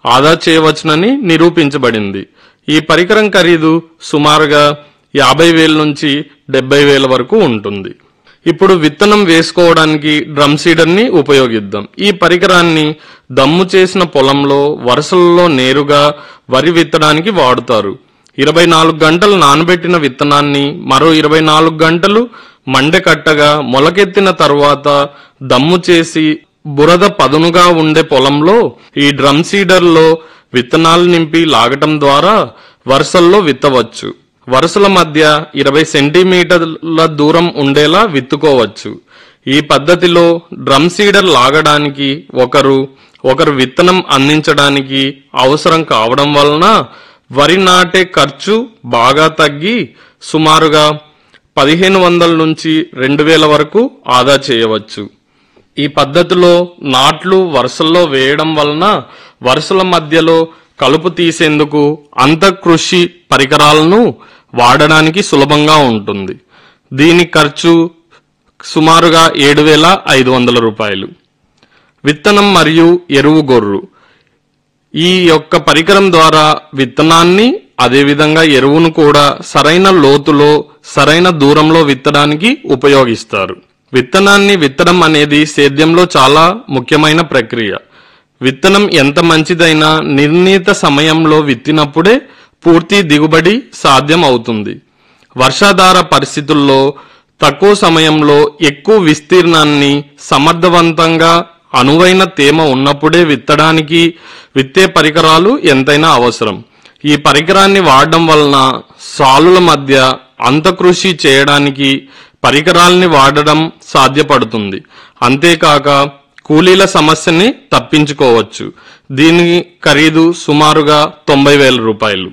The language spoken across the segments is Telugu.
ఆదా చేయవచ్చునని నిరూపించబడింది ఈ పరికరం ఖరీదు సుమారుగా యాభై వేల నుంచి డెబ్బై వేల వరకు ఉంటుంది ఇప్పుడు విత్తనం వేసుకోవడానికి డ్రమ్ సీడర్ని ఉపయోగిద్దాం ఈ పరికరాన్ని దమ్ము చేసిన పొలంలో వరుసలలో నేరుగా వరి విత్తడానికి వాడుతారు ఇరవై నాలుగు గంటలు నానబెట్టిన విత్తనాన్ని మరో ఇరవై నాలుగు గంటలు మండెకట్టగా మొలకెత్తిన తర్వాత దమ్ము చేసి బురద పదునుగా ఉండే పొలంలో ఈ డ్రమ్ సీడర్లో విత్తనాలు నింపి లాగటం ద్వారా వరుసల్లో విత్తవచ్చు వరుసల మధ్య ఇరవై సెంటీమీటర్ల దూరం ఉండేలా విత్తుకోవచ్చు ఈ పద్ధతిలో డ్రమ్ సీడర్ లాగడానికి ఒకరు ఒకరు విత్తనం అందించడానికి అవసరం కావడం వలన వరి నాటే ఖర్చు బాగా తగ్గి సుమారుగా పదిహేను వందల నుంచి రెండు వేల వరకు ఆదా చేయవచ్చు ఈ పద్ధతిలో నాట్లు వరుసల్లో వేయడం వలన వరుసల మధ్యలో కలుపు తీసేందుకు అంతఃకృషి పరికరాలను వాడడానికి సులభంగా ఉంటుంది దీని ఖర్చు సుమారుగా ఏడు వేల ఐదు వందల రూపాయలు విత్తనం మరియు ఎరువు గొర్రు ఈ యొక్క పరికరం ద్వారా విత్తనాన్ని అదేవిధంగా ఎరువును కూడా సరైన లోతులో సరైన దూరంలో విత్తడానికి ఉపయోగిస్తారు విత్తనాన్ని విత్తడం అనేది సేద్యంలో చాలా ముఖ్యమైన ప్రక్రియ విత్తనం ఎంత మంచిదైనా నిర్ణీత సమయంలో విత్తినప్పుడే పూర్తి దిగుబడి సాధ్యం అవుతుంది వర్షాధార పరిస్థితుల్లో తక్కువ సమయంలో ఎక్కువ విస్తీర్ణాన్ని సమర్థవంతంగా అనువైన తేమ ఉన్నప్పుడే విత్తడానికి విత్తే పరికరాలు ఎంతైనా అవసరం ఈ పరికరాన్ని వాడడం వలన సాలుల మధ్య అంతకృషి చేయడానికి పరికరాల్ని వాడడం సాధ్యపడుతుంది అంతేకాక కూలీల సమస్యని తప్పించుకోవచ్చు దీని ఖరీదు సుమారుగా తొంభై వేల రూపాయలు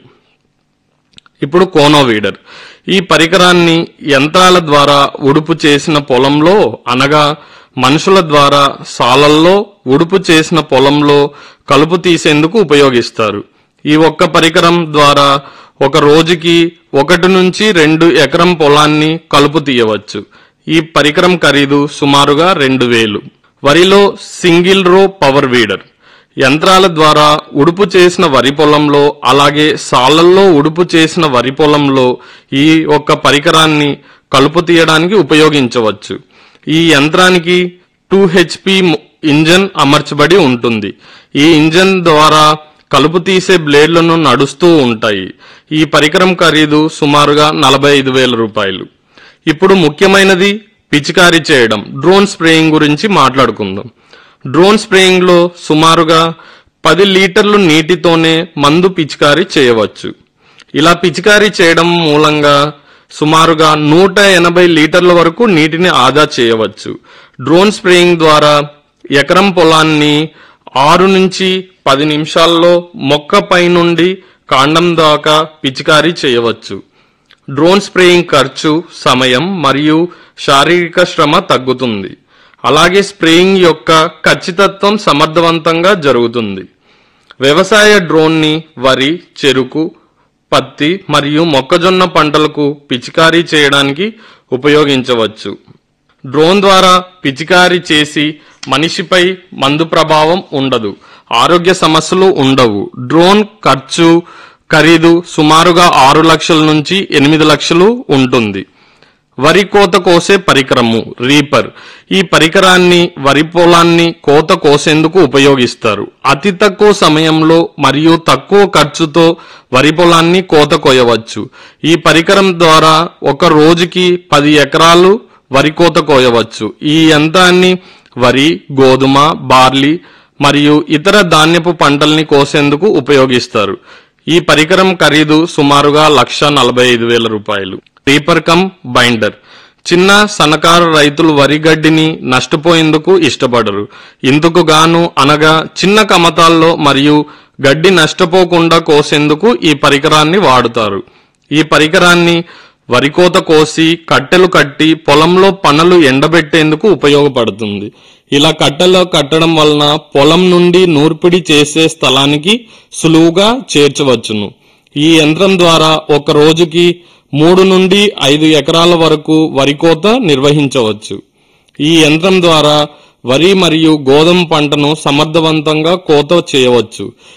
ఇప్పుడు కోనో వీడర్ ఈ పరికరాన్ని యంత్రాల ద్వారా ఉడుపు చేసిన పొలంలో అనగా మనుషుల ద్వారా సాలల్లో ఉడుపు చేసిన పొలంలో కలుపు తీసేందుకు ఉపయోగిస్తారు ఈ ఒక్క పరికరం ద్వారా ఒక రోజుకి ఒకటి నుంచి రెండు ఎకరం పొలాన్ని కలుపు తీయవచ్చు ఈ పరికరం ఖరీదు సుమారుగా రెండు వేలు వరిలో సింగిల్ రో పవర్ వీడర్ యంత్రాల ద్వారా ఉడుపు చేసిన వరి పొలంలో అలాగే సాలల్లో ఉడుపు చేసిన వరి పొలంలో ఈ ఒక్క పరికరాన్ని కలుపు తీయడానికి ఉపయోగించవచ్చు ఈ యంత్రానికి టూ హెచ్పి ఇంజన్ అమర్చబడి ఉంటుంది ఈ ఇంజన్ ద్వారా కలుపు తీసే బ్లేడ్లను నడుస్తూ ఉంటాయి ఈ పరికరం ఖరీదు సుమారుగా నలభై ఐదు వేల రూపాయలు ఇప్పుడు ముఖ్యమైనది పిచికారీ చేయడం డ్రోన్ స్ప్రేయింగ్ గురించి మాట్లాడుకుందాం డ్రోన్ స్ప్రేయింగ్ లో సుమారుగా పది లీటర్లు నీటితోనే మందు పిచికారీ చేయవచ్చు ఇలా పిచికారీ చేయడం మూలంగా సుమారుగా నూట ఎనభై లీటర్ల వరకు నీటిని ఆదా చేయవచ్చు డ్రోన్ స్ప్రేయింగ్ ద్వారా ఎకరం పొలాన్ని ఆరు నుంచి పది నిమిషాల్లో మొక్క పై నుండి కాండం దాకా పిచికారీ చేయవచ్చు డ్రోన్ స్ప్రేయింగ్ ఖర్చు సమయం మరియు శారీరక శ్రమ తగ్గుతుంది అలాగే స్ప్రేయింగ్ యొక్క ఖచ్చితత్వం సమర్థవంతంగా జరుగుతుంది వ్యవసాయ డ్రోన్ని వరి చెరుకు పత్తి మరియు మొక్కజొన్న పంటలకు పిచికారీ చేయడానికి ఉపయోగించవచ్చు డ్రోన్ ద్వారా పిచికారీ చేసి మనిషిపై మందు ప్రభావం ఉండదు ఆరోగ్య సమస్యలు ఉండవు డ్రోన్ ఖర్చు ఖరీదు సుమారుగా ఆరు లక్షల నుంచి ఎనిమిది లక్షలు ఉంటుంది వరి కోత కోసే పరికరము రీపర్ ఈ పరికరాన్ని వరి పొలాన్ని కోత కోసేందుకు ఉపయోగిస్తారు అతి తక్కువ సమయంలో మరియు తక్కువ ఖర్చుతో వరి పొలాన్ని కోత కోయవచ్చు ఈ పరికరం ద్వారా ఒక రోజుకి పది ఎకరాలు వరి కోత కోయవచ్చు ఈ యంత్రాన్ని వరి గోధుమ బార్లీ మరియు ఇతర ధాన్యపు పంటల్ని కోసేందుకు ఉపయోగిస్తారు ఈ పరికరం ఖరీదు సుమారుగా లక్ష నలభై ఐదు వేల రూపాయలు రీపర్ కమ్ బైండర్ చిన్న సన్నకారు రైతులు వరి గడ్డిని నష్టపోయేందుకు ఇష్టపడరు ఇందుకు గాను అనగా చిన్న కమతాల్లో మరియు గడ్డి నష్టపోకుండా కోసేందుకు ఈ పరికరాన్ని వాడుతారు ఈ పరికరాన్ని వరి కోత కోసి కట్టెలు కట్టి పొలంలో పనలు ఎండబెట్టేందుకు ఉపయోగపడుతుంది ఇలా కట్టెలు కట్టడం వలన పొలం నుండి నూర్పిడి చేసే స్థలానికి సులువుగా చేర్చవచ్చును ఈ యంత్రం ద్వారా ఒక రోజుకి మూడు నుండి ఐదు ఎకరాల వరకు వరి కోత నిర్వహించవచ్చు ఈ యంత్రం ద్వారా వరి మరియు గోధుమ పంటను సమర్థవంతంగా కోత చేయవచ్చు